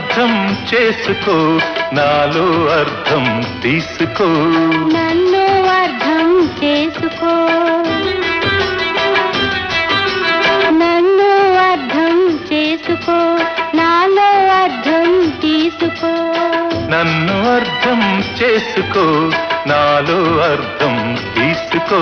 అర్థం చేసుకో నాలో అర్థం తీసుకో నన్ను అర్థం చేసుకో నన్ను అర్థం చేసుకో నాలో అర్థం తీసుకో నన్ను అర్థం చేసుకో నాలో అర్థం తీసుకో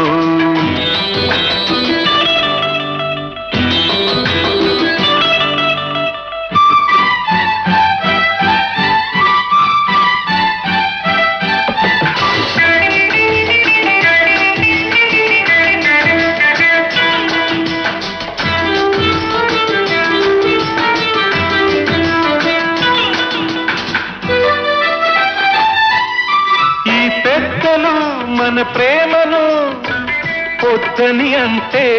ఈ పెద్దలు మన ప్రేమను పొద్దని అంటే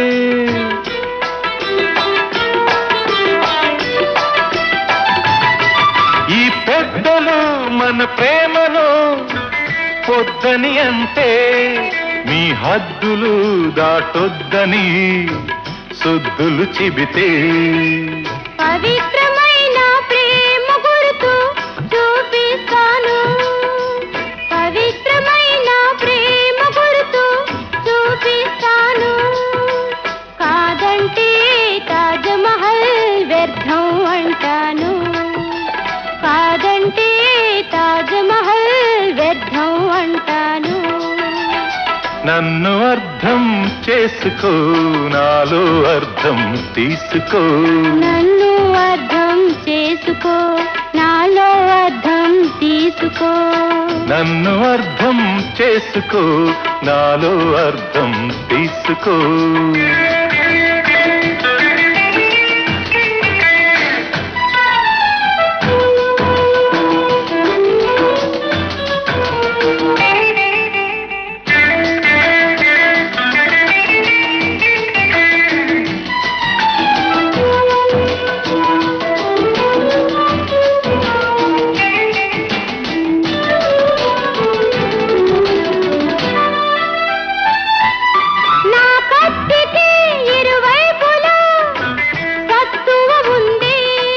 ఈ పెద్దలు మన ప్రేమను పొద్దని అంటే మీ హద్దులు దాటొద్దని సుద్దులు చెబితే పవిత్రమైన ప్రేమ గుర్తు చూపిస్తాను పవిత్రమైన ప్రేమ గుర్తు చూపిస్తాను కాదంటే తాజ్మహల్ వ్యర్థం అంటాను కాదంటే తాజ్మహల్ వ్యర్థం అంటాను నన్ను అర్థం చేసుకో నాలో అర్థం తీసుకో నన్ను అర్థం చేసుకో నాలో అర్థం తీసుకో నన్ను అర్థం చేసుకో నాలో అర్థం తీసుకో నా కత్తికి ఇరువైపులా సత్తువ ఉంది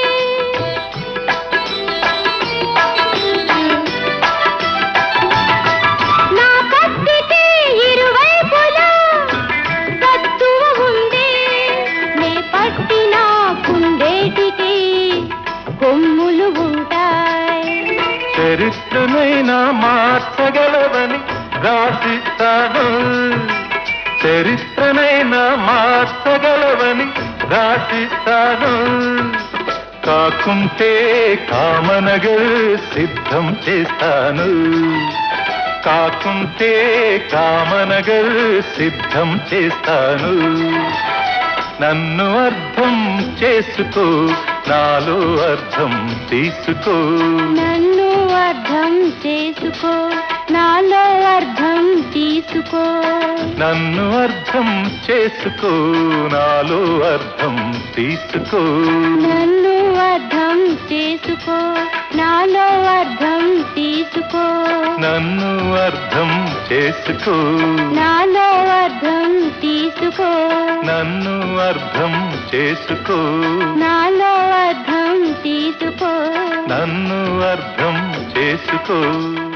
నా కత్తికి ఇరువైపులా సత్తువ ఉంది నే పట్టిన కుందేటికి కొమ్ములు ఉంటాయి చరిత్రనైనా మార్చగలవని రాసిస్తాను చరిత్రనైనా మార్చగలవని రాసిస్తాను కాకుంటే కామనగర్ సిద్ధం చేస్తాను కాకుంటే కామనగర్ సిద్ధం చేస్తాను నన్ను అర్థం చేసుకో నాలో అర్థం తీసుకో నన్ను అర్థం చేసుకో నాలో అర్థం తీసుకో నన్ను అర్థం చేసుకో నాలో అర్థం తీసుకో నన్ను అర్థం చేసుకో నాలో అర్థం తీసుకో నన్ను అర్థం చేసుకో నాలో అర్థం తీసుకో నన్ను అర్థం చేసుకో నాలో అర్థం తీసుకో నన్ను అర్థం చేసుకో